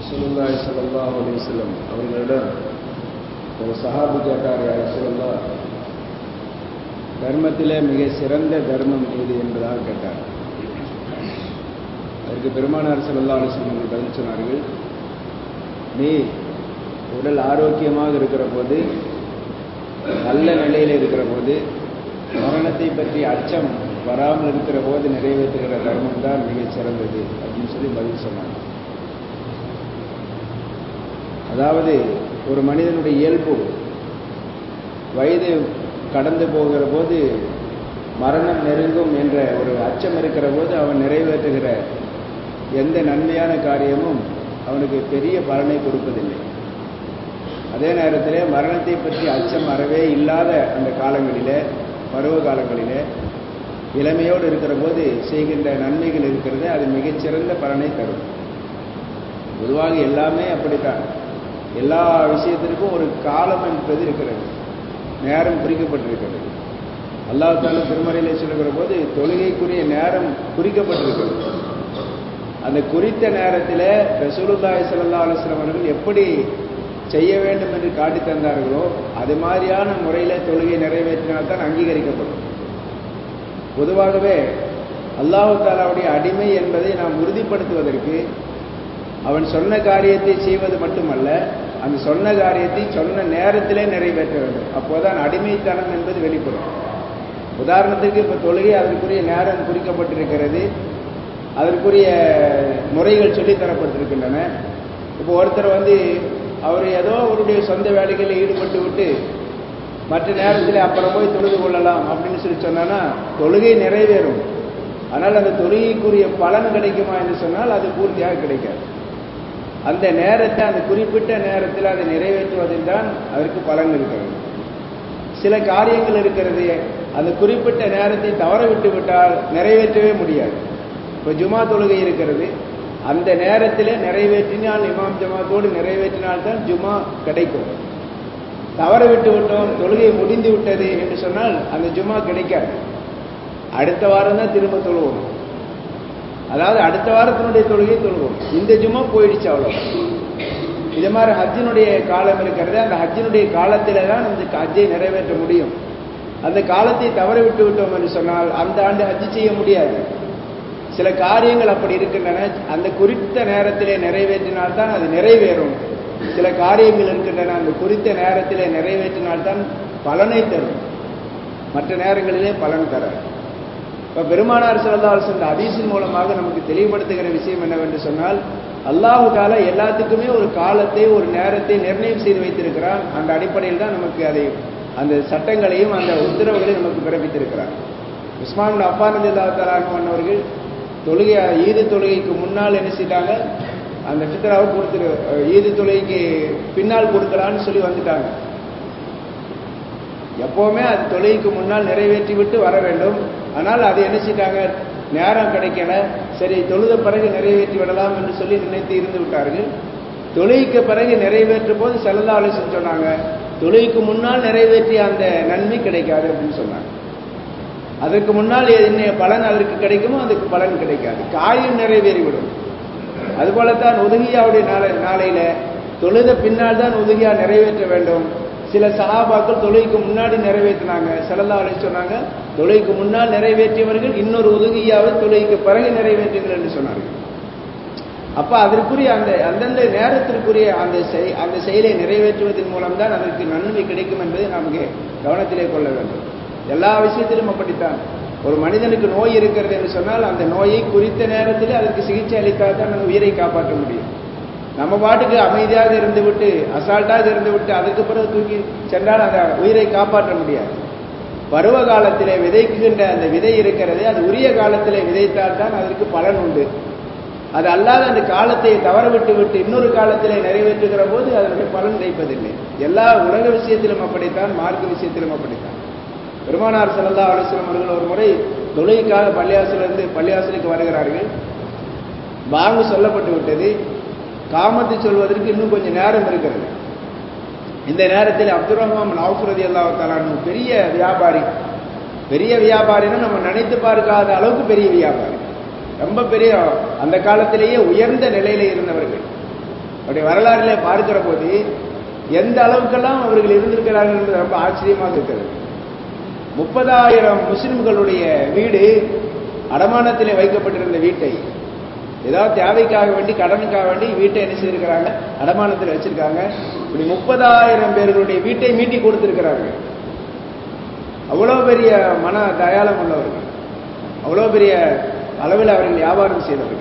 ரசூலுல்லாஹி ஸல்லல்லாஹு அலைஹி வஸல்லம் அவர்களிடம் ஒரு சஹாபி கேட்டார் யா ரசூலுல்லாஹ் தர்மத்திலே மிக சிறந்த தர்மம் எது என்பதாக கேட்டார் அதற்கு பெருமானார் ஸல்லல்லாஹு அலைஹி வஸல்லம் அவர்கள் பதில் சொன்னார்கள் நீ உடல் ஆரோக்கியமாக இருக்கிற போது நல்ல நிலையில் இருக்கிற போது மரணத்தை பற்றி அச்சம் வராமல் இருக்கிற போது நிறைவேற்றுகிற தர்மம் தான் மிகச் சிறந்தது அப்படின்னு சொல்லி பதில் சொன்னாங்க அதாவது ஒரு மனிதனுடைய இயல்பு வயது கடந்து போகிற போது மரணம் நெருங்கும் என்ற ஒரு அச்சம் இருக்கிற போது அவன் நிறைவேற்றுகிற எந்த நன்மையான காரியமும் அவனுக்கு பெரிய பலனை கொடுப்பதில்லை அதே நேரத்தில் மரணத்தை பற்றி அச்சம் அறவே இல்லாத அந்த காலங்களிலே பருவ காலங்களிலே இளமையோடு இருக்கிற போது செய்கின்ற நன்மைகள் இருக்கிறது அது மிகச்சிறந்த பலனை தரும் பொதுவாக எல்லாமே அப்படித்தான் எல்லா விஷயத்திற்கும் ஒரு காலம் என்பது இருக்கிறது நேரம் குறிக்கப்பட்டிருக்கிறது அல்லாஹால திருமறையிலே சொல்லுகிற போது தொழுகைக்குரிய நேரம் குறிக்கப்பட்டிருக்கிறது அந்த குறித்த நேரத்தில் ரசூலுல்லாஹி ஸல்லல்லாஹு அலைஹி வஸல்லம் அவர்கள் எப்படி செய்ய வேண்டும் என்று காட்டி தந்தார்களோ அது மாதிரியான முறையில் தொழுகை நிறைவேற்றினால்தான் அங்கீகரிக்கப்படும் பொதுவாகவே அல்லாஹு தாலாவுடைய அடிமை என்பதை நாம் உறுதிப்படுத்துவதற்கு அவன் சொன்ன காரியத்தை செய்வது மட்டுமல்ல அந்த சொன்ன காரியத்தை சொன்ன நேரத்திலே நிறைவேற்ற வேண்டும் அப்போதான் அடிமைத்தனம் என்பது வெளிப்படும் உதாரணத்துக்கு இப்போ தொழுகை அதற்குரிய நேரம் குறிக்கப்பட்டிருக்கிறது அதற்குரிய முறைகள் சொல்லித்தரப்பட்டிருக்கின்றன இப்போ ஒருத்தர் வந்து அவர் ஏதோ அவருடைய சொந்த வேலைகளில் ஈடுபட்டு விட்டு மற்ற நேரத்தில் அப்புறம் போய் தொழுது கொள்ளலாம் அப்படின்னு சொல்லி சொன்னான்னா தொழுகை நிறைவேறும் ஆனால் அந்த தொழுகைக்குரிய பலன் கிடைக்குமா என்று சொன்னால் அது பூர்த்தியாக கிடைக்காது அந்த நேரத்தை அந்த குறிப்பிட்ட நேரத்தில் அதை நிறைவேற்றுவதில் தான் அதற்கு பலன் இருக்கிறது சில காரியங்கள் இருக்கிறது அந்த குறிப்பிட்ட நேரத்தை தவற விட்டு விட்டால் நிறைவேற்றவே முடியாது இப்போ ஜுமா தொழுகை இருக்கிறது அந்த நேரத்தில் நிறைவேற்றினால் இமாம் ஜமாத்தோடு நிறைவேற்றினால்தான் ஜுமா கிடைக்கும் தவற விட்டு விட்டோம் தொழுகை முடிந்து விட்டது என்று சொன்னால் அந்த ஜுமா கிடைக்காது அடுத்த வாரம் தான் திரும்ப தொழுவோம் அதாவது அடுத்த வாரத்தினுடைய தொழுகை தொழுவோம் இந்த ஜுமா போயிடுச்சு அவ்வளோ இது மாதிரி ஹஜ்ஜினுடைய காலம் இருக்கிறது அந்த ஹஜ்ஜினுடைய காலத்தில் தான் இந்த ஹஜ்ஜை நிறைவேற்ற முடியும் அந்த காலத்தை தவற விட்டு விட்டோம் என்று சொன்னால் அந்த ஆண்டு ஹஜ்ஜு செய்ய முடியாது சில காரியங்கள் அப்படி இருக்கின்றன அந்த குறித்த நேரத்திலே நிறைவேற்றினால்தான் அது நிறைவேறும் சில காரியங்கள் இருக்கின்றன அந்த குறித்த நேரத்திலே நிறைவேற்றினால்தான் பலனை தரும் மற்ற நேரங்களிலே பலன் தர இப்போ பெருமானார் சிறந்தால் சென்ற அதீசின் மூலமாக நமக்கு தெளிவுபடுத்துகிற விஷயம் என்னவென்று சொன்னால் அல்லாஹு தாலா எல்லாத்துக்குமே ஒரு காலத்தை ஒரு நேரத்தை நிர்ணயம் செய்து வைத்திருக்கிறான் அந்த அடிப்படையில் தான் நமக்கு அதை அந்த சட்டங்களையும் அந்த உத்தரவுகளையும் நமக்கு பிறப்பித்திருக்கிறார் உஸ்மான் அப்பானது அல்லா தலான் அவர்கள் தொழுகை ஈது தொழுகைக்கு முன்னால் என்ன செய்தாங்க அந்த ஃபித்ராவை கொடுத்துரு ஈது தொழுகைக்கு பின்னால் கொடுக்கலான்னு சொல்லி வந்துட்டாங்க எப்போவுமே அது தொழுகைக்கு முன்னால் நிறைவேற்றி விட்டு வர வேண்டும் ஆனால் அது என்ன செய்தாங்க நேரம் கிடைக்கல சரி தொழுத பிறகு நிறைவேற்றி விடலாம் என்று சொல்லி நினைத்து இருந்து விட்டார்கள் தொழுகைக்கு பிறகு நிறைவேற்றும் போது செல்லதா ஆலோசனை சொன்னாங்க தொழுகைக்கு முன்னால் நிறைவேற்றிய அந்த நன்மை கிடைக்காது அப்படின்னு சொன்னாங்க அதற்கு முன்னால் என்ன பலன் அதற்கு கிடைக்குமோ அதுக்கு பலன் கிடைக்காது காரியம் நிறைவேறிவிடும் அதுபோலத்தான் உதகியாவுடைய நாளை நாளையில தொழுத பின்னால் தான் உதகியா நிறைவேற்ற வேண்டும் சில சகாபாக்கள் தொழுகைக்கு முன்னாடி நிறைவேற்றினாங்க செலல்லா அழை சொன்னாங்க தொழுகைக்கு முன்னால் நிறைவேற்றியவர்கள் இன்னொரு உதகியாவை தொழுகைக்கு பிறகு நிறைவேற்றுங்கள் என்று சொன்னார்கள் அப்ப அதற்குரிய அந்த அந்தந்த நேரத்திற்குரிய அந்த அந்த செயலை நிறைவேற்றுவதன் மூலம்தான் அதற்கு நன்மை கிடைக்கும் என்பதை நமக்கு கவனத்திலே கொள்ள வேண்டும் எல்லா விஷயத்திலும் அப்படித்தான் ஒரு மனிதனுக்கு நோய் இருக்கிறது என்று சொன்னால் அந்த நோயை குறித்த நேரத்தில் அதற்கு சிகிச்சை அளித்தால் தான் அந்த உயிரை காப்பாற்ற முடியும் நம்ம பாட்டுக்கு அமைதியாக இருந்து விட்டு அசால்ட்டாக இருந்து விட்டு அதுக்கு பிறகு தூக்கி சென்றால் அந்த உயிரை காப்பாற்ற முடியாது பருவ காலத்திலே விதைக்கின்ற அந்த விதை இருக்கிறது அது உரிய காலத்திலே விதைத்தால் தான் அதற்கு பலன் உண்டு அது அல்லாத அந்த காலத்தை தவற விட்டு விட்டு இன்னொரு காலத்திலே நிறைவேற்றுகிற போது அதனுடைய பலன் கிடைப்பதில்லை எல்லா உலக விஷயத்திலும் அப்படித்தான் மார்க்க விஷயத்திலும் அப்படித்தான் பெருமானார் சல்லா அலுவலம் அவர்கள் ஒரு முறை தொழுகைக்காக பள்ளியாசிலிருந்து பள்ளியாசலுக்கு வருகிறார்கள் பாங்கு சொல்லப்பட்டு விட்டது காமத்தை சொல்வதற்கு இன்னும் கொஞ்சம் நேரம் இருக்கிறது இந்த நேரத்தில் அப்துல் ரஹ்மான் அவுஃபரதி அல்லா தலானு பெரிய வியாபாரி பெரிய வியாபாரின்னா நம்ம நினைத்து பார்க்காத அளவுக்கு பெரிய வியாபாரி ரொம்ப பெரிய அந்த காலத்திலேயே உயர்ந்த நிலையில இருந்தவர்கள் அவருடைய வரலாறிலே பார்க்கிற போது எந்த அளவுக்கெல்லாம் அவர்கள் இருந்திருக்கிறார்கள் என்பது ரொம்ப ஆச்சரியமாக இருக்கிறது முப்பதாயிரம் முஸ்லிம்களுடைய வீடு அடமானத்திலே வைக்கப்பட்டிருந்த வீட்டை ஏதாவது தேவைக்காக வேண்டி கடனுக்காக வேண்டி வீட்டை என்ன செய்திருக்கிறாங்க அடமானத்தில் வச்சிருக்காங்க இப்படி முப்பதாயிரம் பேர்களுடைய வீட்டை மீட்டி கொடுத்திருக்கிறாங்க அவ்வளோ பெரிய மன தயாளம் உள்ளவர்கள் அவ்வளோ பெரிய அளவில் அவர்கள் வியாபாரம் செய்தவர்கள்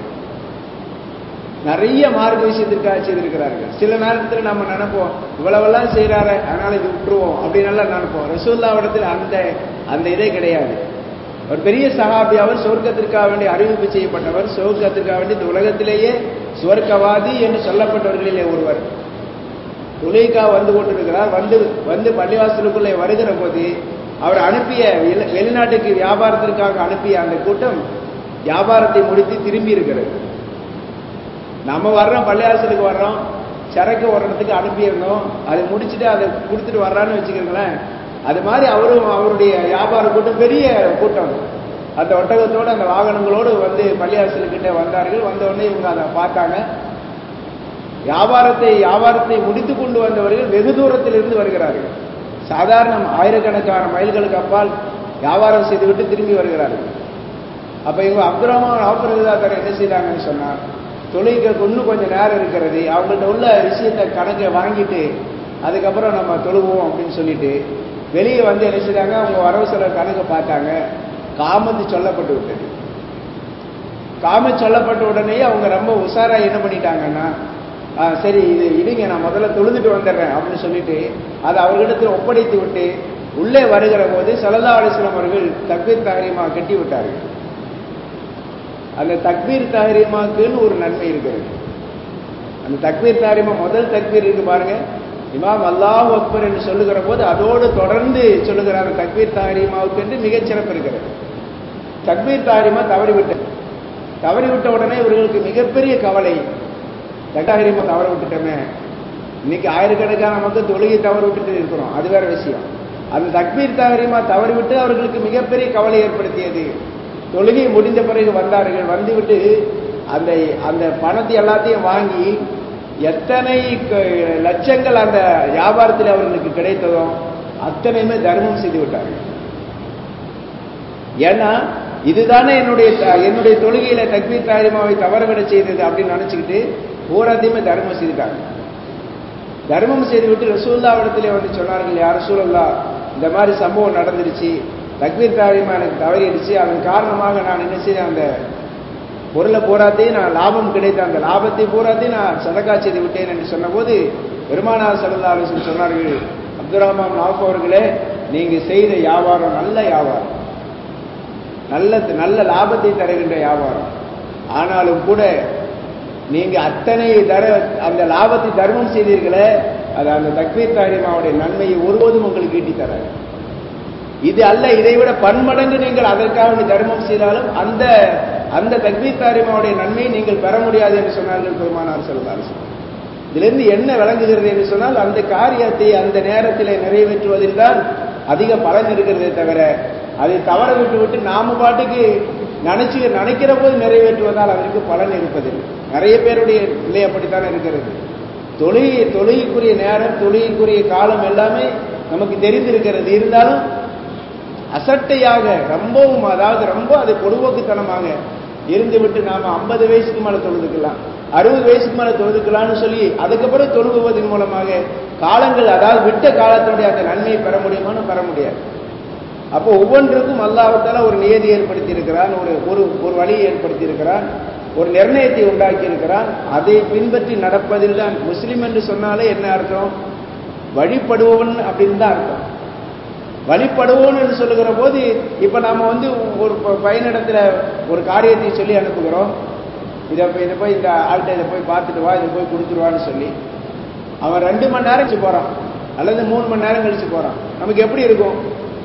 நிறைய மார்க்க விஷயத்திற்காக செய்திருக்கிறார்கள் சில நேரத்தில் நம்ம நினைப்போம் இவ்வளவெல்லாம் செய்யறாரு அதனால இது விட்டுருவோம் அப்படின்னு எல்லாம் நினைப்போம் ரசூல்லாவிடத்தில் அந்த அந்த இதே கிடையாது ஒரு பெரிய சகாபி அவர் சொர்க்கத்திற்காக வேண்டி அறிவிப்பு செய்யப்பட்டவர் சொர்க்கத்திற்காக வேண்டி இந்த உலகத்திலேயே சுவர்க்கவாதி என்று சொல்லப்பட்டவர்களிலே ஒருவர் துளைக்கா வந்து கொண்டிருக்கிறார் வந்து வந்து பள்ளிவாசலுக்குள்ளே வருகிற போது அவர் அனுப்பிய வெளி- வெளிநாட்டுக்கு வியாபாரத்திற்காக அனுப்பிய அந்த கூட்டம் வியாபாரத்தை முடித்து திரும்பி இருக்கிறது நம்ம வர்றோம் பள்ளிவாசலுக்கு வர்றோம் சரக்கு ஓடுறதுக்கு அனுப்பியிருந்தோம் அதை முடிச்சுட்டு அதை கொடுத்துட்டு வர்றான்னு வச்சுக்கோங்களேன் அது மாதிரி அவரும் அவருடைய வியாபார கூட்டம் பெரிய கூட்டம் அந்த ஒட்டகத்தோடு அந்த வாகனங்களோடு வந்து பள்ளிவாசலுக்கிட்ட வந்தார்கள் வந்த உடனே இவங்க அதை பார்த்தாங்க வியாபாரத்தை வியாபாரத்தை முடித்து கொண்டு வந்தவர்கள் வெகு தூரத்தில் இருந்து வருகிறார்கள் சாதாரண ஆயிரக்கணக்கான மைல்களுக்கு அப்பால் வியாபாரம் செய்துவிட்டு திரும்பி வருகிறார்கள் அப்ப இவங்க அப்துல் ரஹ்மான் ஆஃபர் என்ன செய்தாங்கன்னு சொன்னா தொழுகைக்கு இன்னும் கொஞ்சம் நேரம் இருக்கிறது அவங்கள்ட்ட உள்ள விஷயத்தை கணக்கை வாங்கிட்டு அதுக்கப்புறம் நம்ம தொழுவோம் அப்படின்னு சொல்லிட்டு வெளியே வந்து என்ன செய்தாங்க அவங்க வரவு செலவு கணக்கை பார்த்தாங்க காமத்து சொல்லப்பட்டு விட்டது காம சொல்லப்பட்ட உடனே அவங்க ரொம்ப உஷாரா என்ன பண்ணிட்டாங்கன்னா ஆ, சரி இது இடுங்க நான் முதல்ல தொழுதுட்டு வந்துடுறேன் அப்படின்னு சொல்லிட்டு அதை அவர்களிடத்தில் ஒப்படைத்து விட்டு உள்ளே வருகிற போது சலதா அலிஸ்லாம் அவர்கள் தக்பீர் தகரியமா கட்டி விட்டார்கள் அந்த தக்பீர் தஹரீமாக்குன்னு ஒரு நன்மை இருக்கிறது அந்த தக்பீர் தாரிமா முதல் தக்பீர் இருக்கு பாருங்க இமாம் அல்லாஹ் அக்பர் என்று சொல்லுகிற போது அதோடு தொடர்ந்து சொல்லுகிற அந்த தக்பீர் தாரிமாவுக்கு என்று மிகச் சிறப்பு இருக்கிறது தக்பீர் தாரிமா தவறிவிட்டது தவறிவிட்ட உடனே இவர்களுக்கு மிகப்பெரிய கவலை தக்தாரிமா தவற விட்டுட்டோமே இன்னைக்கு ஆயிரக்கணக்கான மக்கள் தொழுகை தவறு விட்டுட்டு இருக்கிறோம் அது வேற விஷயம் அந்த தக்பீர் தாரிமா தவறிவிட்டு அவர்களுக்கு மிகப்பெரிய கவலை ஏற்படுத்தியது தொழுகை முடிந்த பிறகு வந்தார்கள் வந்துவிட்டு அந்த அந்த பணத்தை எல்லாத்தையும் வாங்கி எத்தனை க- லட்சங்கள் அந்த வியாபாரத்தில் அவர்களுக்கு கிடைத்ததோ அத்தனையுமே தர்மம் செய்து விட்டார்கள் ஏன்னா இதுதானே என்னுடைய த- என்னுடைய தொழுகையில தக்பீர் தாரிமாவை தவறவிட செய்தது அப்படின்னு நினைச்சுக்கிட்டு பூராத்தையுமே தர்மம் செய்துட்டாங்க தர்மம் செய்துவிட்டு ரசூல்லாவிடத்திலே வந்து சொன்னார்கள் யார் ரசூலல்லா இந்த மாதிரி சம்பவம் நடந்துருச்சு தக்பீர் தாரிமா எனக்கு தவறிடுச்சு அதன் காரணமாக நான் என்ன செய்தேன் அந்த பொருளை பூராத்தையும் நான் லாபம் கிடைத்த அந்த லாபத்தை பூராத்தையும் நான் சதக்கா செய்து விட்டேன் என்று சொன்னபோது பெருமானார் சல்லா அலிஸ்லம் சொன்னார்கள் அப்துல் ரஹ்மான் நாஃப் அவர்களே நீங்க செய்த வியாபாரம் நல்ல வியாபாரம் நல்ல நல்ல லாபத்தை தருகின்ற வியாபாரம் ஆனாலும் கூட நீங்க அத்தனை தர அந்த லாபத்தை தர்மம் செய்தீர்களே அது அந்த தக்பீர் தாரிமாவுடைய நன்மையை ஒருபோதும் உங்களுக்கு ஈட்டி தராது இது அல்ல இதைவிட பன்மடங்கு நீங்கள் அதற்காக வேண்டி தர்மம் செய்தாலும் அந்த அந்த தக்பீர் தாரிமாவுடைய நன்மையை நீங்கள் பெற முடியாது என்று சொன்னார்கள் பெருமானார் செல்வார் இதிலிருந்து என்ன விளங்குகிறது என்று சொன்னால் அந்த காரியத்தை அந்த நேரத்தில் நிறைவேற்றுவதில் தான் அதிக பலன் இருக்கிறதே தவிர அதை தவற விட்டு விட்டு நாம பாட்டுக்கு நினைச்சு நினைக்கிற போது நிறைவேற்றுவதால் அதற்கு பலன் இருப்பதில்லை நிறைய பேருடைய நிலை அப்படித்தான் இருக்கிறது தொழுகை தொழுகைக்குரிய நேரம் தொழுகைக்குரிய காலம் எல்லாமே நமக்கு தெரிந்திருக்கிறது இருந்தாலும் அசட்டையாக ரொம்பவும் அதாவது ரொம்ப அது பொடுபோக்குத்தனமாக இருந்து விட்டு நாம ஐம்பது வயசுக்கு மேல தொழுதுக்கலாம் அறுபது வயசுக்கு மேல தொழுதுக்கலாம்னு சொல்லி அதுக்கப்புறம் தொழுகுவதன் மூலமாக காலங்கள் அதாவது விட்ட காலத்துடைய அந்த நன்மையை பெற முடியுமான்னு பெற முடியாது அப்போ ஒவ்வொன்றுக்கும் அல்லாஹத்தால ஒரு நியதி ஏற்படுத்தி இருக்கிறான் ஒரு ஒரு ஒரு வழியை ஏற்படுத்தி இருக்கிறான் ஒரு நிர்ணயத்தை உண்டாக்கி இருக்கிறான் அதை பின்பற்றி நடப்பதில் தான் முஸ்லிம் என்று சொன்னாலே என்ன அர்த்தம் வழிபடுபவன் அப்படின்னு தான் அர்த்தம் வழிபடுவோம் என்று சொல்லுகிற போது இப்ப நாம வந்து ஒரு ப- பையனிடத்துல ஒரு காரியத்தை சொல்லி அனுப்புகிறோம் இதை போய் இதை போய் இந்த ஆள்கிட்ட இதை போய் பார்த்துட்டு வா இதை போய் கொடுத்துருவான்னு சொல்லி அவன் ரெண்டு மணி நேரம் கழிச்சு போறான் அல்லது மூணு மணி நேரம் கழிச்சு போறான் நமக்கு எப்படி இருக்கும்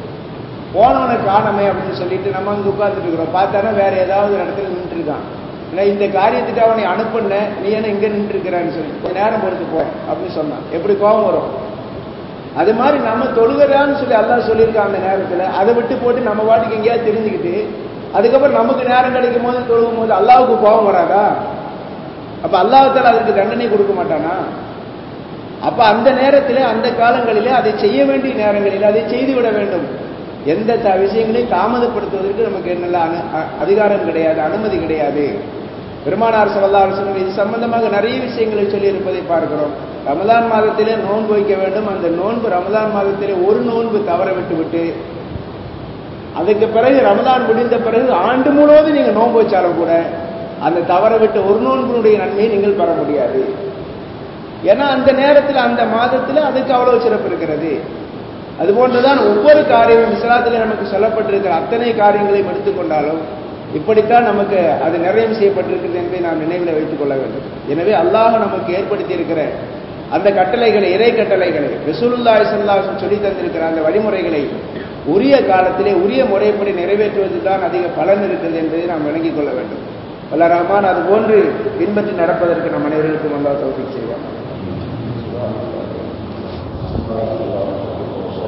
போனவனை காணமே அப்படின்னு சொல்லிட்டு நம்ம அங்க உட்கார்ந்துட்டு இருக்கிறோம் பார்த்தானா வேற ஏதாவது ஒரு இடத்துல நின்று இருக்கான் இல்லை இந்த காரியத்துக்கு அவனை அனுப்புன நீ என்ன இங்க நின்று இருக்கிறான்னு சொல்லி கொஞ்ச நேரம் பொறுத்து போ அப்படின்னு சொன்னான் எப்படி கோபம் வரும் அது மாதிரி நம்ம தொழுகிறான்னு சொல்லி அல்லாஹ் சொல்லியிருக்கான் அந்த நேரத்துல அதை விட்டு போட்டு நம்ம பாட்டுக்கு எங்கேயாவது தெரிஞ்சுக்கிட்டு அதுக்கப்புறம் நமக்கு நேரம் கிடைக்கும் போது தொழுகும் போது அல்லாவுக்கு கோபம் வராதா அப்ப அல்லாஹால அதற்கு தண்டனை கொடுக்க மாட்டானா அப்ப அந்த நேரத்தில் அந்த காலங்களிலே அதை செய்ய வேண்டிய நேரங்களில் அதை செய்துவிட வேண்டும் எந்த த- விஷயங்களையும் தாமதப்படுத்துவதற்கு நமக்கு என்னெல்லாம் அனு- அ- அதிகாரம் கிடையாது அனுமதி கிடையாது பெருமானார் ஸல்லல்லாஹு அலைஹி வஸல்லம் இது சம்பந்தமாக நிறைய விஷயங்களை சொல்லி இருப்பதை பார்க்கிறோம் ரமலான் மாதத்திலே நோன்பு வைக்க வேண்டும் அந்த நோன்பு ரமலான் மாதத்திலே ஒரு நோன்பு தவற விட்டு விட்டு அதுக்கு பிறகு ரமலான் முடிந்த பிறகு ஆண்டு முழுவதும் நீங்க நோன்பு வச்சாலும் கூட அந்த தவற விட்ட ஒரு நோன்பினுடைய நன்மையை நீங்கள் பெற முடியாது ஏன்னா அந்த நேரத்தில் அந்த மாதத்தில் அதுக்கு அவ்வளவு சிறப்பு இருக்கிறது அதுபோன்றுதான் ஒவ்வொரு காரியமும் இஸ்லாத்தில் நமக்கு சொல்லப்பட்டிருக்கிற அத்தனை காரியங்களையும் எடுத்துக்கொண்டாலும் இப்படித்தான் நமக்கு அது நிறைவு செய்யப்பட்டிருக்கிறது என்பதை நாம் நினைவில் வைத்துக் கொள்ள வேண்டும் எனவே அல்லாஹ் நமக்கு ஏற்படுத்தி இருக்கிற அந்த கட்டளைகளை இறை கட்டளைகளை ரசூலுல்லாஹி ஸல்லல்லாஹு அலைஹி வஸல்லம் சொல்லி தந்திருக்கிற அந்த வழிமுறைகளை உரிய காலத்திலே உரிய முறைப்படி நிறைவேற்றுவதில் தான் அதிக பலன் இருக்கிறது என்பதை நாம் விளங்கிக் கொள்ள வேண்டும் வல்ல ரஹ்மான் அது போன்று பின்பற்றி நடப்பதற்கு நம் அனைவருக்கும் அல்லாஹ் தௌஃபீக் செய்வான்